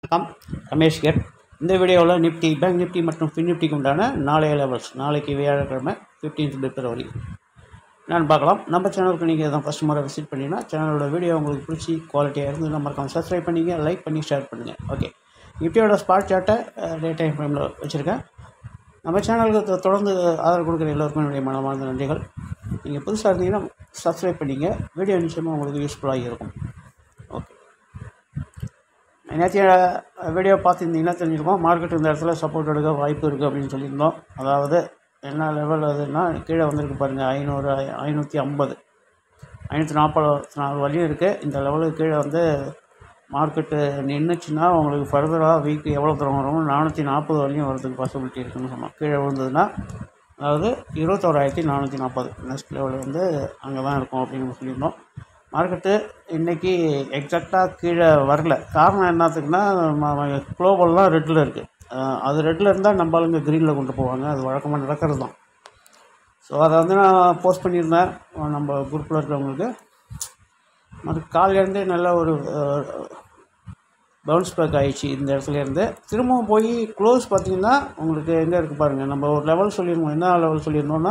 வணக்கம் ரமேஷ் கேட் இந்த வீடியோவில் நிஃப்டி பேங்க் நிஃப்டி மற்றும் ஃபின் நிஃப்டிக்கு உண்டான நாளைய லெவல்ஸ் நாளைக்கு வியாழக்கிழமை ஃபிஃப்டீன்த் பிப்ரவரி நான் பார்க்கலாம் நம்ம சேனலுக்கு நீங்கள் தான் ஃபஸ்ட் முறை விசிட் பண்ணிங்கன்னா சேனலோட வீடியோ உங்களுக்கு பிடிச்சி குவாலிட்டியாக இருந்து நம்ம மறக்காம சப்ஸ்கிரைப் பண்ணிங்க லைக் பண்ணி ஷேர் பண்ணுங்கள் ஓகே நிஃப்டியோட ஸ்பாட் சார்ட்டை டே டைம் ஃப்ரேமில் வச்சுருக்கேன் நம்ம சேனலுக்கு தொ- தொடர்ந்து ஆதரவு கொடுக்குற எல்லோருக்கும் என்னுடைய மனமார்ந்த நன்றிகள் நீங்கள் புதுசாக இருந்தீங்கன்னா சப்ஸ்கிரைப் பண்ணிங்க வீடியோ நிச்சயமாக உங்களுக்கு யூஸ்ஃபுல்லாக இருக்கும் ஓகே நேற்றைய வீடியோ பார்த்துருந்தீங்கன்னா தெரிஞ்சிருக்கோம் மார்க்கெட் இந்த இடத்துல சப்போர்ட் எடுக்க வாய்ப்பு இருக்குது அப்படின்னு சொல்லியிருந்தோம் அதாவது என்ன லெவல் அதுன்னா கீழே வந்திருக்கு பாருங்கள் ஐநூறு ஐநூற்றி ஐம்பது ஐநூற்றி நாற்பது நாலு வரையும் இருக்குது இந்த லெவலுக்கு கீழே வந்து மார்க்கெட்டு நின்றுச்சுன்னா உங்களுக்கு ஃபர்தராக வீக் எவ்வளோ தூரம் வரும் நானூற்றி நாற்பது வரையும் வரதுக்கு பாசிபிலிட்டி இருக்குன்னு சொன்னோம் கீழே விழுந்ததுன்னா அதாவது இருபத்தோராயிரத்தி நானூற்றி நாற்பது நெக்ஸ்ட் லெவல் வந்து அங்கே தான் இருக்கும் அப்படின்னு சொல்லியிருந்தோம் மார்க்கெட்டு இன்றைக்கி எக்ஸாக்டாக கீழே வரல காரணம் என்னத்துக்குன்னா குளோபல்லாம் ரெட்டில் இருக்குது அது ரெட்டில் இருந்தால் நம்ம ஆளுங்க க்ரீனில் கொண்டு போவாங்க அது வழக்கமாக நடக்கிறது தான் ஸோ அதை வந்து நான் போஸ்ட் பண்ணியிருந்தேன் நம்ம குரூப்பில் இருக்கிறவங்களுக்கு அது காலையிலேருந்தே நல்ல ஒரு பவுன்ஸ் பேக் ஆயிடுச்சு இந்த இடத்துல இருந்து திரும்பவும் போய் க்ளோஸ் பார்த்தீங்கன்னா உங்களுக்கு எங்கே இருக்குது பாருங்கள் நம்ம ஒரு லெவல் சொல்லியிருந்தோம் என்ன லெவல் சொல்லியிருந்தோம்னா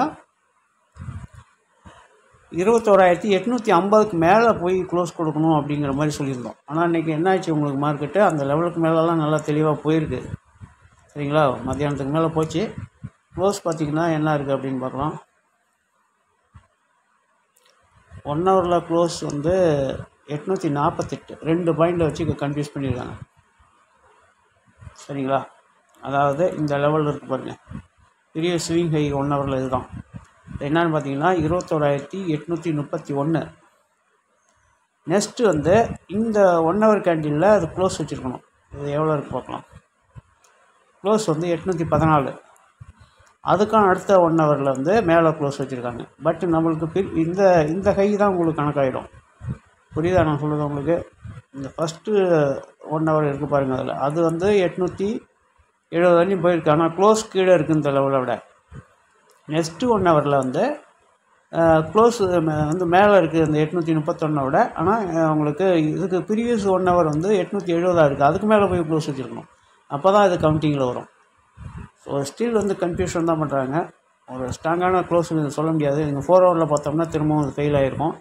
இருபத்தோராயிரத்தி எட்நூற்றி ஐம்பதுக்கு மேலே போய் க்ளோஸ் கொடுக்கணும் அப்படிங்கிற மாதிரி சொல்லியிருந்தோம் ஆனால் இன்றைக்கி என்ன ஆச்சு உங்களுக்கு மார்க்கெட்டு அந்த லெவலுக்கு மேலெலாம் நல்லா தெளிவாக போயிருக்கு சரிங்களா மத்தியானத்துக்கு மேலே போச்சு க்ளோஸ் பார்த்தீங்கன்னா என்ன இருக்குது அப்படின்னு பார்க்கலாம் ஒன் ஹவரில் க்ளோஸ் வந்து எட்நூற்றி நாற்பத்தெட்டு ரெண்டு பாயிண்டில் வச்சு கன்ஃபியூஸ் பண்ணியிருக்காங்க சரிங்களா அதாவது இந்த லெவலில் இருக்குது பாருங்கள் பெரிய ஸ்விங் ஹை ஒன் ஹவரில் இதுதான் என்னன்னு பார்த்தீங்கன்னா இருபத்தோராயிரத்தி எட்நூற்றி முப்பத்தி ஒன்று நெக்ஸ்ட்டு வந்து இந்த ஒன் ஹவர் கேண்டீனில் அது க்ளோஸ் வச்சுருக்கணும் இது எவ்வளோ இருக்குது பார்க்கலாம் க்ளோஸ் வந்து எட்நூற்றி பதினாலு அதுக்கான அடுத்த ஒன் ஹவரில் வந்து மேலே க்ளோஸ் வச்சுருக்காங்க பட் நம்மளுக்கு பி இந்த இந்த கை தான் உங்களுக்கு கணக்காயிடும் புரியுதா நான் சொல்லுறது உங்களுக்கு இந்த ஃபஸ்ட்டு ஒன் ஹவர் இருக்குது பாருங்கள் அதில் அது வந்து எட்நூற்றி எழுபது வரையும் போயிருக்கு ஆனால் க்ளோஸ் கீழே இருக்குது இந்த லெவலை விட நெக்ஸ்ட்டு ஒன் ஹவரில் வந்து க்ளோஸ் வந்து மேலே இருக்குது அந்த எட்நூற்றி முப்பத்தொன்னை விட ஆனால் அஹ், உங்களுக்கு இதுக்கு ப்ரீவியஸ் ஒன் ஹவர் வந்து எட்நூற்றி எழுபதாக இருக்குது அதுக்கு மேலே போய் க்ளோஸ் வச்சுருக்கணும் அப்போ தான் இது கவுண்டிங்கில் வரும் ஸோ ஸ்டில் வந்து கன்ஃபியூஷன் தான் பண்ணுறாங்க ஒரு ஸ்ட்ராங்கான க்ளோஸ் சொல்ல முடியாது நீங்கள் ஃபோர் ஹவரில் பார்த்தோம்னா திரும்பவும் அது ஃபெயில் ஆகிருக்கும்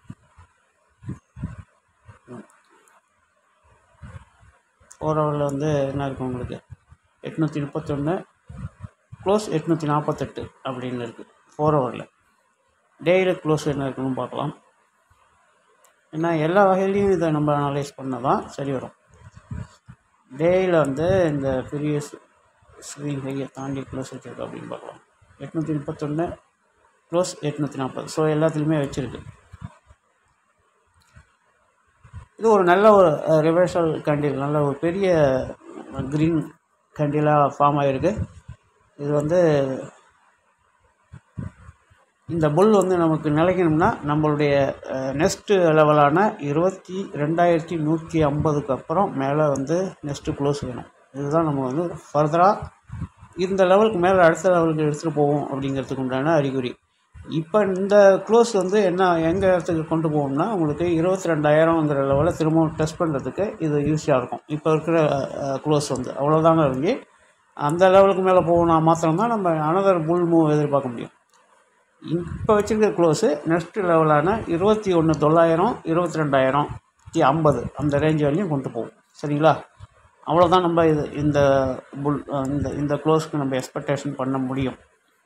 ஃபோர் ஹவரில் வந்து என்ன இருக்கும் உங்களுக்கு எட்நூற்றி முப்பத்தொன்று க்ளோஸ் எட்நூற்றி நாற்பத்தெட்டு அப்படின்னு இருக்குது ஃபோர் ஹவரில் டெய்லியில் க்ளோஸ் என்ன இருக்குன்னு பார்க்கலாம் ஏன்னா எல்லா வகையிலையும் இதை நம்ம அனலைஸ் பண்ணால் தான் சரி வரும் டேயில் வந்து இந்த பெரிய ஸ்விங் ஹையை தாண்டி க்ளோஸ் வச்சுருக்கு அப்படின்னு பார்க்கலாம் எட்நூற்றி முப்பத்தொன்று க்ளோஸ் எட்நூற்றி நாற்பது ஸோ எல்லாத்துலேயுமே வச்சுருக்கு இது ஒரு நல்ல ஒரு ரிவர்சல் கண்டில் நல்ல ஒரு பெரிய க்ரீன் கண்டிலாக ஃபார்ம் ஆகிருக்கு இது வந்து இந்த புல் வந்து நமக்கு நிலைக்கணும்னா நம்மளுடைய நெக்ஸ்ட்டு லெவலான இருபத்தி ரெண்டாயிரத்தி நூற்றி ஐம்பதுக்கு அப்புறம் மேலே வந்து நெக்ஸ்ட்டு க்ளோஸ் வேணும் இதுதான் நம்ம வந்து ஃபர்தராக இந்த லெவலுக்கு மேலே அடுத்த லெவலுக்கு எடுத்துகிட்டு போவோம் அப்படிங்கிறதுக்கு உண்டான அறிகுறி இப்போ இந்த க்ளோஸ் வந்து என்ன எங்கே இடத்துக்கு கொண்டு போவோம்னா உங்களுக்கு இருபத்தி ரெண்டாயிரங்கிற லெவலில் திரும்பவும் டெஸ்ட் பண்ணுறதுக்கு இது ஈஸியாக இருக்கும் இப்போ இருக்கிற க்ளோஸ் வந்து அவ்வளோதாங்க இருந்து அந்த லெவலுக்கு மேலே போகணும்னா மாத்திரம்தான் நம்ம அனதர் புல் மூவ் எதிர்பார்க்க முடியும் இப்போ வச்சுருக்க க்ளோஸு நெக்ஸ்ட் லெவலான இருபத்தி ஒன்று தொள்ளாயிரம் இருபத்தி ரெண்டாயிரம் ஐம்பது அந்த ரேஞ்ச் வரையும் கொண்டு போகும் சரிங்களா அவ்வளோதான் நம்ம இது இந்த புல் இந்த இந்த க்ளோஸ்க்கு நம்ம எக்ஸ்பெக்டேஷன் பண்ண முடியும்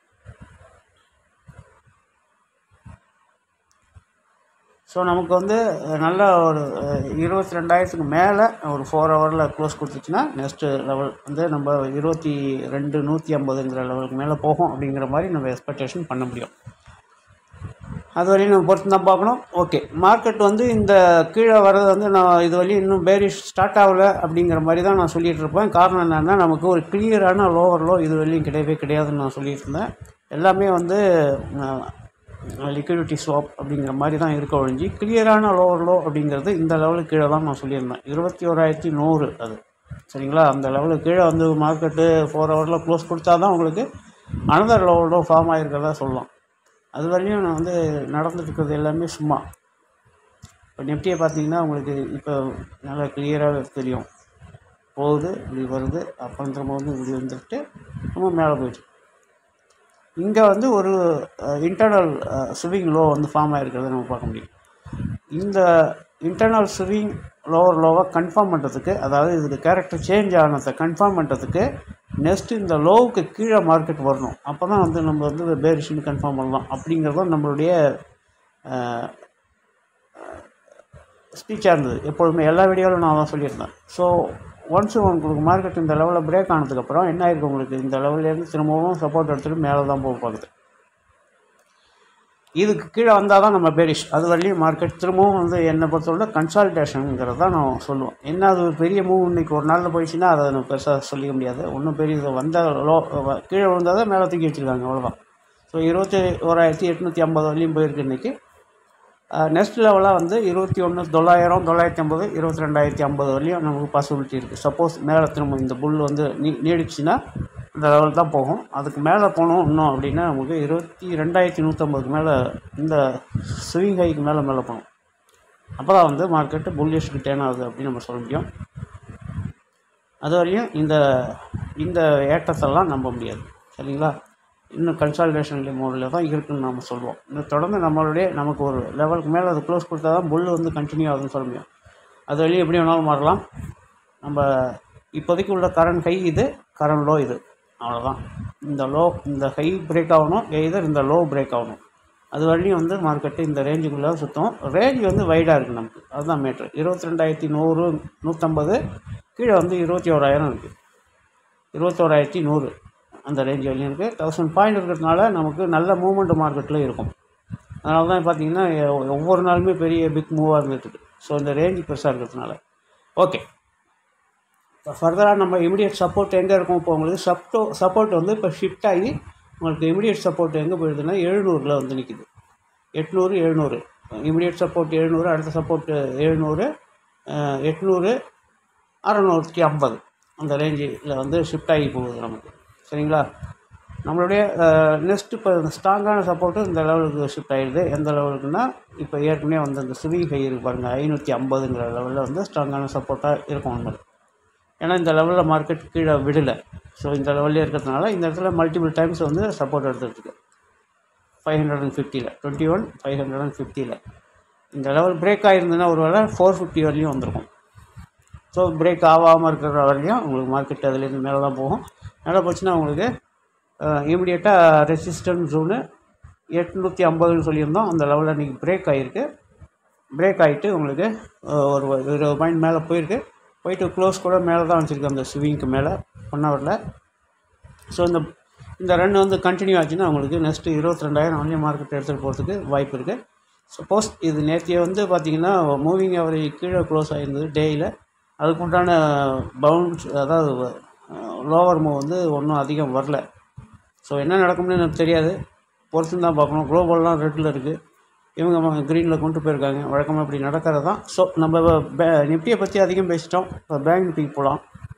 ஸோ நமக்கு வந்து அஹ், நல்ல ஒரு இருபத்தி ரெண்டாயிரத்துக்கு மேலே ஒரு ஃபோர் ஹவரில் க்ளோஸ் கொடுத்துச்சுன்னா நெக்ஸ்ட்டு லெவல் வந்து நம்ம இருபத்தி ரெண்டு நூற்றி ஐம்பதுங்கிற லெவலுக்கு மேலே போகும் அப்படிங்கிற மாதிரி நம்ம எக்ஸ்பெக்டேஷன் பண்ண முடியும் அது வரையும் நம்ம பொறுத்து தான் பார்க்கணும் ஓகே மார்க்கெட் வந்து இந்த கீழே வர்றது வந்து நான் இது வரையும் இன்னும் பேரிஷ் ஸ்டார்ட் ஆகலை அப்படிங்கிற மாதிரி தான் நான் சொல்லிகிட்டு இருப்பேன் காரணம் என்னென்னா நமக்கு ஒரு கிளியரான லோவர் லோ இது வரையும் கிடையவே கிடையாதுன்னு நான் சொல்லிட்டு இருந்தேன் எல்லாமே வந்து லிக்விடிட்டி ஸ்வாப் அப்படிங்கிற மாதிரி தான் இருக்க ஒழிஞ்சு கிளியரான லோவர் லோ அப்படிங்கிறது இந்த லெவலுக்கு கீழே தான் நான் சொல்லியிருந்தேன் இருபத்தி ஓராயிரத்தி நூறு அது சரிங்களா அந்த லெவலுக்கு கீழே வந்து மார்க்கெட்டு ஃபோர் ஹவரில் க்ளோஸ் கொடுத்தா தான் உங்களுக்கு அனதர் லோவர் லோ ஃபார்ம் ஆகிருக்கிறதா சொல்லலாம் அது வரையும் நான் வந்து நடந்துட்டு இருக்கிறது எல்லாமே சும்மா இப்போ நிஃப்டியை பார்த்தீங்கன்னா உங்களுக்கு இப்போ நல்லா கிளியராக தெரியும் போகுது இப்படி வருது அப்புறம் திரும்ப வந்து இப்படி வந்துட்டு நம்ம மேலே போயிட்டு இங்கே வந்து ஒரு இன்டர்னல் ஸ்விங் லோ வந்து ஃபார்ம் ஆகிருக்கிறத நம்ம பார்க்க முடியும் இந்த இன்டர்னல் ஸ்விங் லோவர் லோவை கன்ஃபார்ம் பண்ணுறதுக்கு அதாவது இதுக்கு கேரக்டர் சேஞ்ச் ஆனதை கன்ஃபார்ம் பண்ணுறதுக்கு நெக்ஸ்ட்டு இந்த லோவுக்கு கீழே மார்க்கெட் வரணும் அப்போ தான் வந்து நம்ம வந்து பேரிஷன் கன்ஃபார்ம் பண்ணலாம் அப்படிங்கிறது தான் நம்மளுடைய ஸ்பீச்சாக இருந்தது எப்பொழுதுமே எல்லா வீடியோவிலும் நான் தான் சொல்லியிருந்தேன் ஸோ ஒன்ஸ் உங்களுக்கு மார்க்கெட் இந்த லெவலில் பிரேக் ஆனதுக்கப்புறம் என்ன ஆயிருக்கு உங்களுக்கு இந்த லெவல்லேருந்து திரும்பவும் சப்போர்ட் எடுத்துகிட்டு மேலே தான் போக பார்க்குது இதுக்கு கீழே வந்தால் தான் நம்ம பேரிஷ் அது வரலையும் மார்க்கெட் திரும்பவும் வந்து என்னை பொறுத்தவரை கன்சால்டேஷனுங்கிறது தான் நான் சொல்லுவேன் என்ன அது ஒரு பெரிய மூவ் இன்னைக்கு ஒரு நாளில் போயிடுச்சுன்னா அதை நம்ம பெருசாக சொல்லிக்க முடியாது ஒன்றும் பெரிய இது வந்த லோ வ- கீழே விழுந்தால் தான் மேலே தூக்கி வச்சுருக்காங்க அவ்வளோதான் ஸோ இருபத்தி ஓராயிரத்தி எட்நூற்றி ஐம்பது வரலையும் போயிருக்கு இன்றைக்கி நெக்ஸ்ட் லெவலாக வந்து இருபத்தி ஒன்று தொள்ளாயிரம் தொள்ளாயிரத்தி ஐம்பது இருபத்தி ரெண்டாயிரத்தி ஐம்பது வரலையும் நமக்கு பாசிபிலிட்டி இருக்குது சப்போஸ் மேலே திரும்ப இந்த புல் வந்து நீ நீடிச்சுன்னா இந்த லெவல் தான் போகும் அதுக்கு மேலே போகணும் இன்னும் அப்படின்னா நமக்கு இருபத்தி ரெண்டாயிரத்தி நூற்றம்பதுக்கு மேலே இந்த ஸ்விங் ஹைக்கு மேலே மேலே போகணும் அப்போ தான் வந்து மார்க்கெட்டு புல்லிஷ்க்கு டேன் ஆகுது அப்படின்னு நம்ம சொல்ல முடியும் அது வரையும் இந்த இந்த ஏற்றத்தெல்லாம் நம்ப முடியாது சரிங்களா இன்னும் கன்சால்டேஷன் மோடில் தான் இருக்குன்னு நம்ம சொல்லுவோம் இன்னும் தொடர்ந்து நம்மளுடைய நமக்கு ஒரு லெவலுக்கு மேலே அது க்ளோஸ் கொடுத்தா தான் புல் வந்து கண்டினியூ ஆகுதுன்னு சொல்ல முடியும் அது வழியும் எப்படி வேணாலும் மாறலாம் நம்ம இப்போதைக்கு உள்ள கரண்ட் ஹை இது கரண்ட் லோ இது அவ்வளோதான் இந்த லோ இந்த ஹை பிரேக் ஆகணும் எய்தர் இந்த லோ பிரேக் ஆகணும் அது வரையும் வந்து மார்க்கெட்டு இந்த ரேஞ்சுக்குள்ளே சுத்தம் ரேஞ்ச் வந்து வைடாக இருக்குது நமக்கு அதுதான் மேட்ரு இருபத்தி ரெண்டாயிரத்தி நூறு நூற்றம்பது கீழே வந்து இருபத்தி ஓராயிரம் இருக்குது இருபத்தோராயிரத்தி நூறு அந்த ரேஞ்ச் வரையும் இருக்குது தௌசண்ட் பாயிண்ட் இருக்கிறதுனால நமக்கு நல்ல மூவ்மெண்ட் மார்க்கெட்டில் இருக்கும் அதனால தான் பார்த்தீங்கன்னா எ- ஒவ்வொரு நாளுமே பெரிய பிக் மூவாக இருந்துட்டு இருக்கு ஸோ இந்த ரேஞ்ச் பெருசாக இருக்கிறதுனால ஓகே இப்போ ஃபர்தராக நம்ம இமிடியட் சப்போர்ட் எங்கே இருக்கும் இப்போ உங்களுக்கு சப்போ சப்போர்ட் வந்து இப்போ ஷிஃப்ட் ஆகி உங்களுக்கு இமிடியட் சப்போர்ட் எங்கே போயிடுதுன்னா எழுநூறில் வந்து நிற்கிது எட்நூறு எழுநூறு இமிடியட் சப்போர்ட் எழுநூறு அடுத்த சப்போர்ட் எழுநூறு எட்நூறு அறநூற்றி ஐம்பது அந்த ரேஞ்சில் வந்து ஷிஃப்ட் ஆகி போகுது நமக்கு சரிங்களா நம்மளுடைய நெக்ஸ்ட் இப்போ ஸ்ட்ராங்கான சப்போர்ட்டு இந்த லெவலுக்கு ஷிஃப்ட் ஆகிடுது எந்த லெவலுக்குன்னா இப்போ ஏற்கனவே வந்து அந்த ஸ்விங் ஹை இருக்கு பாருங்கள் ஐநூற்றி ஐம்பதுங்கிற லெவலில் வந்து ஸ்ட்ராங்கான சப்போர்ட்டாக இருக்கும் உண்மை ஏன்னா இந்த லெவலில் மார்க்கெட் கீழே விடலை ஸோ இந்த லெவல்லே இருக்கிறதுனால இந்த இடத்துல மல்டிபிள் டைம்ஸ் வந்து சப்போர்ட் எடுத்துருக்கு ஃபைவ் ஹண்ட்ரட் அண்ட் ஃபிஃப்டியில் twenty one five hundred and ஃபிஃப்டியில் இந்த லெவல் பிரேக் ஆகிருந்ததுன்னா ஒரு வேளை ஃபோர் ஃபிஃப்டி வரலையும் வந்திருக்கும் ஸோ பிரேக் ஆகாமல் இருக்கிற வரையும் உங்களுக்கு மார்க்கெட் அதுலேருந்து மேலே தான் போகும் மேலே போச்சுன்னா உங்களுக்கு இமிடியேட்டாக ரெசிஸ்டன்ட் ஜோனு எட்நூற்றி ஐம்பதுன்னு சொல்லியிருந்தோம் அந்த லெவலில் இன்றைக்கி பிரேக் ஆகிருக்கு பிரேக் ஆகிட்டு உங்களுக்கு அஹ், ஒரு இருபது பாயிண்ட் மேலே போயிருக்கு போயிட்டு க்ளோஸ் கூட மேலே தான் வச்சுருக்கு அந்த ஸ்விங்க்கு மேலே ஒன் ஹவரில் ஸோ இந்த இந்த ரன் வந்து கண்டினியூ ஆச்சுன்னா உங்களுக்கு நெக்ஸ்ட்டு இருபத்தி ரெண்டாயிரம் ஆன்லைன் மார்க்கெட் எடுத்துகிட்டு போகிறதுக்கு வாய்ப்பு இருக்குது சப்போஸ் இது நேற்றைய வந்து பார்த்திங்கன்னா மூவிங் அவரேஜ் கீழே க்ளோஸ் ஆகிருந்தது டேயில் அதுக்கு உண்டான பவுன்ஸ் அதாவது லோவர் மூவ் வந்து ஒன்றும் அதிகம் வரல ஸோ என்ன நடக்கும்னு எனக்கு தெரியாது பொறுத்து தான் பார்க்கணும் குளோபல்லாம் ரெட்டில் இருக்குது இவங்க க்ரீனில் கொண்டு போயிருக்காங்க வழக்கமாக இப்படி நடக்கிறது தான் ஸோ நம்ம பே நிஃப்டியை பற்றி அதிகம் பேசிட்டோம் இப்போ பேங்க் நிஃப்டிக்கு போகலாம்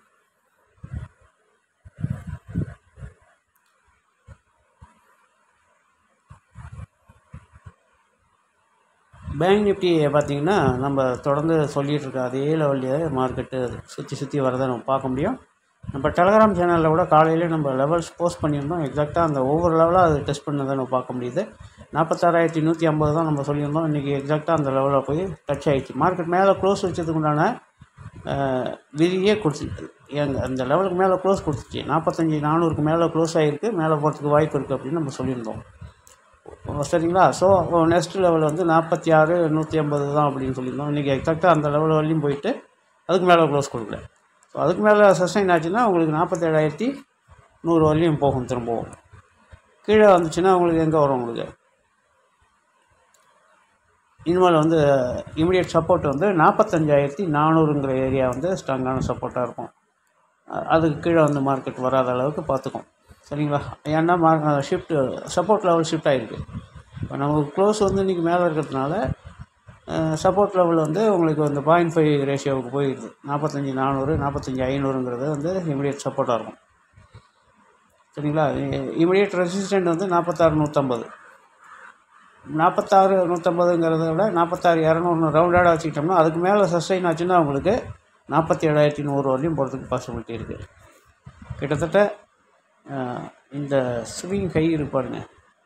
பேங்க் நிஃப்டி பார்த்தீங்கன்னா நம்ம தொடர்ந்து சொல்லிகிட்டு இருக்க அதே லெவல்லையே மார்க்கெட்டு சுற்றி சுற்றி வரதை நம்ம பார்க்க முடியும் நம்ம டெலகிராம் சேனலில் கூட காலையிலே நம்ம லெவல்ஸ் போஸ்ட் பண்ணியிருந்தோம் எக்ஸாக்டாக அந்த ஒவ்வொரு லெவலாக அது டெஸ்ட் பண்ணதை நம்ம பார்க்க முடியுது நாற்பத்தாறாயிரத்தி நூற்றி ஐம்பது தான் நம்ம சொல்லியிருந்தோம் இன்றைக்கி எக்ஸாக்டாக அந்த லெவலில் போய் டச் ஆகிடுச்சு மார்க்கெட் மேலே க்ளோஸ் வச்சதுக்கு உண்டான அஹ், விதியே கொடுத்துச்சு எங்க அந்த லெவலுக்கு மேலே க்ளோஸ் கொடுத்துச்சு நாற்பத்தஞ்சி நானூறுக்கு மேலே க்ளோஸ் ஆகிருக்கு மேலே போகிறதுக்கு வாய்ப்பு இருக்குது அப்படின்னு நம்ம சொல்லியிருந்தோம் ஓ, சரிங்களா ஸோ நெக்ஸ்ட் லெவல் வந்து நாற்பத்தி ஆறு நூற்றி ஐம்பது தான் அப்படின்னு சொல்லியிருந்தோம் இன்றைக்கி எக்ஸாக்டாக அந்த லெவல் வரையும் போயிட்டு அதுக்கு மேலே க்ளோஸ் கொடுக்கல ஸோ அதுக்கு மேலே சஸ்டைன் ஆச்சுன்னா உங்களுக்கு நாற்பத்தேழாயிரத்தி நூறு வரையும் போகும் திரும்பவும் கீழே வந்துச்சுன்னா உங்களுக்கு எங்கே வரும் உங்களுக்கு இனிமேல் வந்து இமிடியட் சப்போர்ட் வந்து நாற்பத்தஞ்சாயிரத்தி நானூறுங்கிற ஏரியா வந்து ஸ்ட்ராங்கான சப்போர்ட்டாக இருக்கும் அ- அதுக்கு கீழே வந்து மார்க்கெட் வராத அளவுக்கு பார்த்துக்கும் சரிங்களா ஏன்னா மா ஷிஃப்ட் சப்போர்ட் லெவல் ஷிஃப்ட் ஆகிருக்கு இப்போ நமக்கு க்ளோஸ் வந்து இன்றைக்கி மேலே இருக்கிறதுனால சப்போர்ட் லெவல் வந்து உங்களுக்கு வந்து பாயிண்ட் ஃபைவ் ரேஷியோவுக்கு போயிடுது நாற்பத்தஞ்சி நானூறு நாற்பத்தஞ்சி ஐநூறுங்கிறது வந்து இமிடியட் சப்போர்ட்டாக இருக்கும் சரிங்களா இமிடியட் ரெசிஸ்டன்ட் வந்து நாற்பத்தாறு நூற்றம்பது நாற்பத்தாறு நூற்றம்பதுங்கிறத விட நாற்பத்தாறு இரநூறு ரவுண்டாக வச்சுக்கிட்டோம்னா அதுக்கு மேலே சஸ்டைன் ஆச்சுன்னா உங்களுக்கு நாற்பத்தி ஏழாயிரத்தி நூறு வரையும் போகிறதுக்கு பாசிபிலிட்டி இருக்குது கிட்டத்தட்ட அஹ், இந்த ஸ்விங் ஹை இருப்பாருங்க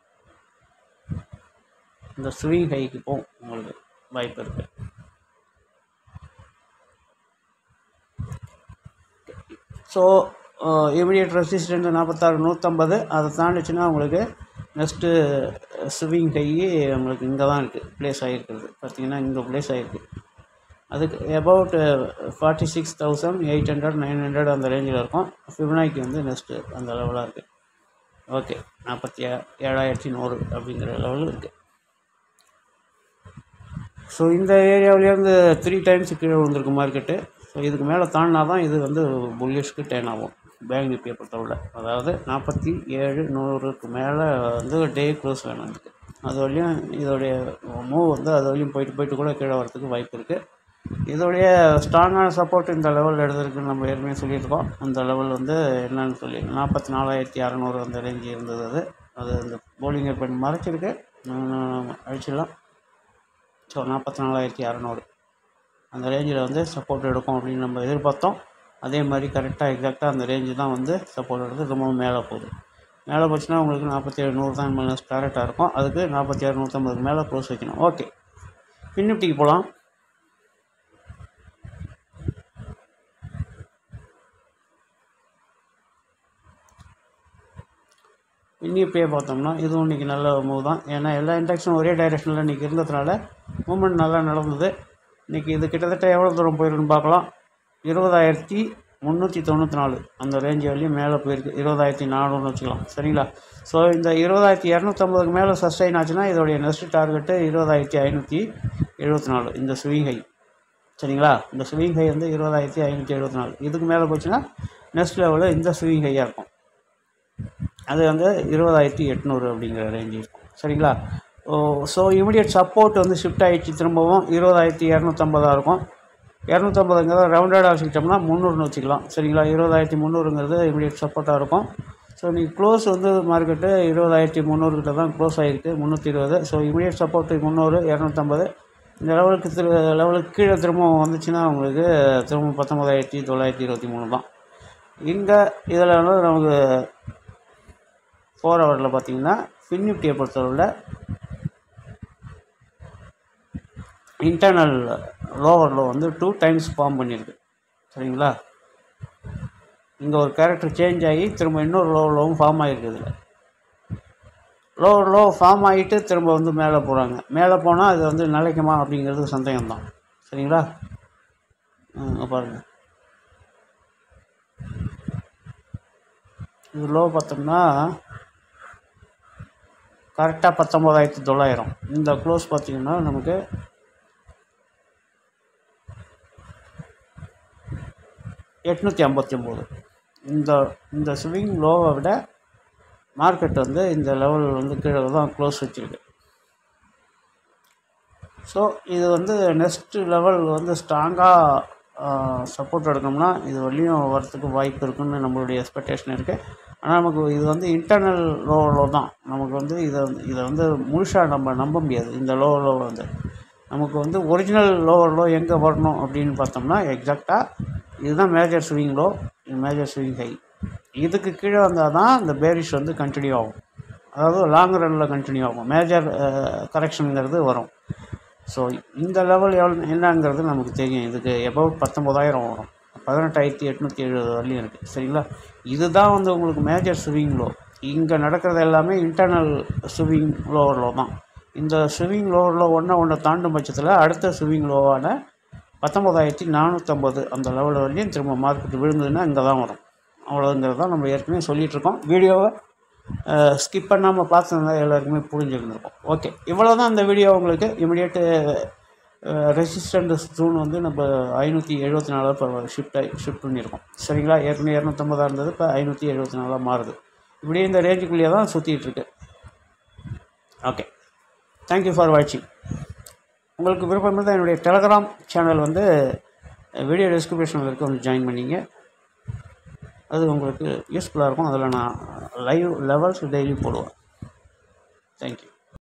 இந்த ஸ்விங் ஹைக்கு போகும் உங்களுக்கு வாய்ப்பு இருக்குது ஸோ இமிடியட் ரெசிஸ்டன்ட் நாற்பத்தாறு நூற்றம்பது அதை தாண்டிச்சுன்னா உங்களுக்கு நெக்ஸ்ட்டு ஸ்விங் கை உங்களுக்கு இங்கே தான் இருக்குது ப்ளேஸ் ஆகிருக்கிறது பார்த்தீங்கன்னா இங்கே ப்ளேஸ் ஆகிருக்கு அதுக்கு about forty six thousand eight hundred nine hundred அந்த ரேஞ்சில் இருக்கும் ஃபிப்னாய்க்கு வந்து நெக்ஸ்ட்டு அந்த லெவலாக இருக்குது ஓகே நாற்பத்தி ஏ ஏழாயிரத்தி நூறு அப்படிங்கிற லெவலில் இருக்குது ஸோ இந்த ஏரியாவிலேருந்து த்ரீ டைம்ஸ் கீழே விழுந்திருக்கு மார்க்கெட்டு ஸோ இதுக்கு மேலே தாண்டினா தான் இது வந்து புல்லிஷ்க்கு டேன் ஆகும் பேங்க் நிஃப்டியை பொறுத்தவரை அதாவது நாற்பத்தி ஏழு நூறுக்கு மேலே வந்து டே க்ளோஸ் வேணும் இதுக்கு அது வரையும் இதோடைய மூவ் வந்து அது வரையும் போயிட்டு போயிட்டு கூட கீழே வரதுக்கு வாய்ப்பு இருக்குது இதோடைய ஸ்ட்ராங்கான சப்போர்ட் இந்த லெவல் எடுத்திருக்குன்னு நம்ம ஏற்கனவே சொல்லியிருக்கோம் அந்த லெவல் வந்து என்னன்னு சொல்லி நாற்பத்தி நாலாயிரத்தி அறநூறு அந்த ரேஞ்சு இருந்தது அது அது அந்த போலிங்கை பெண் மறைச்சிருக்கு நான் அழிச்சிடலாம் ஸோ நாற்பத்தி நாலாயிரத்தி அறநூறு அந்த ரேஞ்சில் வந்து சப்போர்ட் எடுக்கும் அப்படின்னு நம்ம எதிர்பார்த்தோம் அதே மாதிரி கரெக்டாக எக்ஸாக்டாக அந்த ரேஞ்சு தான் வந்து சப்போர்ட் எடுத்து ரொம்ப மேலே போகுது மேலே போச்சுன்னா உங்களுக்கு நாற்பத்தி ஏழு நூறு தான் மைனஸ் கரெக்டாக இருக்கும் அதுக்கு நாற்பத்தி ஏழு நூற்றம்பதுக்கு மேலே க்ளோஸ் வைக்கணும் ஓகே பின்னிப்டிக்கு போகலாம் இன்னிப்பே பார்த்தோம்னா இதுவும் இன்றைக்கி நல்ல மூவ் தான் ஏன்னா எல்லா இன்டெக்ஷனும் ஒரே டைரெக்ஷனில் இன்றைக்கி இருந்ததுனால மூமெண்ட் நல்லா நடந்தது இன்றைக்கி இது கிட்டத்தட்ட எவ்வளோ தூரம் போயிருக்குன்னு பார்க்கலாம் இருபதாயிரத்தி முந்நூற்றி தொண்ணூற்றி நாலு அந்த ரேஞ்ச் வரையும் மேலே போயிருக்கு இருபதாயிரத்தி நானூறுனு வச்சுக்கலாம் சரிங்களா ஸோ இந்த இருபதாயிரத்தி இரநூத்தம்பதுக்கு மேலே சஸ்டைன் ஆச்சுன்னா இதோடைய நெக்ஸ்ட் டார்கெட்டு இருபதாயிரத்தி ஐநூற்றி எழுபத்தி நாலு இந்த ஸ்விங் ஹை சரிங்களா இந்த ஸ்விங் ஹை வந்து இருபதாயிரத்தி ஐநூற்றி எழுபத்தி நாலு இதுக்கு மேலே போச்சுன்னா நெக்ஸ்ட் லெவலில் இந்த ஸ்விங் ஹையாக இருக்கும் அது வந்து இருபதாயிரத்தி எட்நூறு அப்படிங்கிற ரேஞ்சு இருக்கும் சரிங்களா ஓ ஸோ இமிடியட் சப்போர்ட் வந்து ஷிஃப்ட் ஆகிடுச்சு திரும்பவும் இருபதாயிரத்தி இரநூத்தம்பதாக இருக்கும் இரநூத்தம்பதுங்கிறத ரவுண்டடாக வச்சுக்கிட்டோம்னா முந்நூறுன்னு வச்சுக்கலாம் சரிங்களா இருபதாயிரத்தி முந்நூறுங்கிறது இமிடியட் சப்போர்ட்டாக இருக்கும் ஸோ நீ க்ளோஸ் வந்து மார்க்கெட்டு இருபதாயிரத்தி முந்நூறுக்கிட்ட தான் க்ளோஸ் ஆகிருக்கு முந்நூற்றி இருபது ஸோ இமிடியட் சப்போர்ட் முந்நூறு இரநூத்தம்பது இந்த லெவலுக்கு திரு லெவலுக்கு கீழே திரும்பவும் வந்துச்சுன்னா உங்களுக்கு திரும்ப பத்தொம்பதாயிரத்தி தொள்ளாயிரத்தி இருபத்தி மூணு தான் இங்கே இதில் வந்து நமக்கு ஃபோர் ஹவரில் பார்த்தீங்கன்னா ஃபின் நிஃப்டியை பொறுத்தளவில் இன்டர்னல் லோவரில் வந்து டூ டைம்ஸ் ஃபார்ம் பண்ணியிருக்கு சரிங்களா இங்கே ஒரு கேரக்டர் சேஞ்ச் ஆகி திரும்ப இன்னொரு லோ லோவும் ஃபார்ம் ஆகிருக்கு இதில் லோ லோ ஃபார்ம் ஆகிட்டு திரும்ப வந்து மேலே போகிறாங்க மேலே போனால் அது வந்து நிலைக்குமா அப்படிங்கிறது சந்தேகம் தான் சரிங்களா இங்க பாருங்கள் இது லோ பார்த்தோம்னா கரெக்டாக பத்தொம்போதாயிரத்தி தொள்ளாயிரம் இந்த க்ளோஸ் பார்த்தீங்கன்னா நமக்கு எட்நூற்றி ஐம்பத்தி ஒம்பது இந்த இந்த ஸ்விங் லோவை விட மார்க்கெட் வந்து இந்த லெவல் வந்து கீழே தான் க்ளோஸ் வச்சுருக்கு ஸோ இது வந்து நெக்ஸ்ட் லெவல் வந்து ஸ்ட்ராங்காக சப்போர்ட் எடுக்கணும்னா இது வரையும் வரத்துக்கு வாய்ப்பு இருக்குன்னு நம்மளுடைய எக்ஸ்பெக்டேஷன் இருக்குது ஆனால் நமக்கு இது வந்து இன்டர்னல் லோ லோ தான் நமக்கு வந்து இதை வந்து இதை வந்து முழுசாக நம்ம நம்ப முடியாது இந்த லோ லோ வந்து நமக்கு வந்து ஒரிஜினல் லோவர் லோ எங்கே வரணும் அப்படின்னு பார்த்தோம்னா எக்ஸாக்டாக இதுதான் மேஜர் ஸ்விங் லோ இது மேஜர் ஸ்விங் ஹை இதுக்கு கீழே வந்தால் தான் இந்த பேரிஷ் வந்து கண்டினியூ ஆகும் அதாவது லாங் ரனில் கண்டினியூ ஆகும் மேஜர் கரெக்ஷனுங்கிறது வரும் ஸோ இந்த லெவல் எவ்வளோ என்னங்கிறது நமக்கு தெரியும் இதுக்கு எபவுட் பத்தொம்போதாயிரம் வரும் பதினெட்டாயிரத்தி எட்நூற்றி எழுபது வரலையும் இருக்குது சரிங்களா இதுதான் வந்து உங்களுக்கு மேஜர் ஸ்விங் லோ இங்கே நடக்கிறது எல்லாமே இன்டர்னல் ஸ்விங் லோவர் லோ தான் இந்த ஸ்விங் லோவர் லோ ஒன்றை ஒன்றை தாண்டும் பட்சத்தில் அடுத்த ஸ்விங் லோவான பத்தொம்போதாயிரத்தி நானூற்றம்பது அந்த லெவல் வரையும் திரும்ப மார்க்கெட் விழுந்ததுன்னா இங்கே தான் வரும் அவ்வளோங்கிறது தான் நம்ம ஏற்கனவே சொல்லிகிட்ருக்கோம் வீடியோவை ஸ்கிப் பண்ணாமல் பார்த்துருந்தா எல்லாருக்குமே புரிஞ்சுருந்துருக்கும் ஓகே இவ்வளோ தான் இந்த வீடியோ உங்களுக்கு இமிடியேட்டு ரெசிஸ்டண்ட் ஜூன் வந்து நம்ம ஐநூற்றி எழுபத்தி நாலாக இப்போ ஷிஃப்ட் ஆகி ஷிஃப்ட் பண்ணியிருக்கோம் சரிங்களா ஏற்கனவே இரநூத்தம்பதாக இருந்தது இப்போ ஐநூற்றி எழுபத்தி நாலாக மாறுது இப்படியே இந்த ரேஞ்சுக்குள்ளேயே தான் சுற்றிட்டு இருக்கு ஓகே தேங்க்யூ ஃபார் வாட்சிங் உங்களுக்கு விருப்பம் இருந்தால் என்னுடைய டெலகிராம் சேனல் வந்து வீடியோ டிஸ்கிரிப்ஷனில் இருக்க வந்து ஜாயின் பண்ணிங்க அது உங்களுக்கு யூஸ்ஃபுல்லாக இருக்கும் அதில் நான் லைவ் லெவல்ஸ் டெய்லி போடுவேன் தேங்க்யூ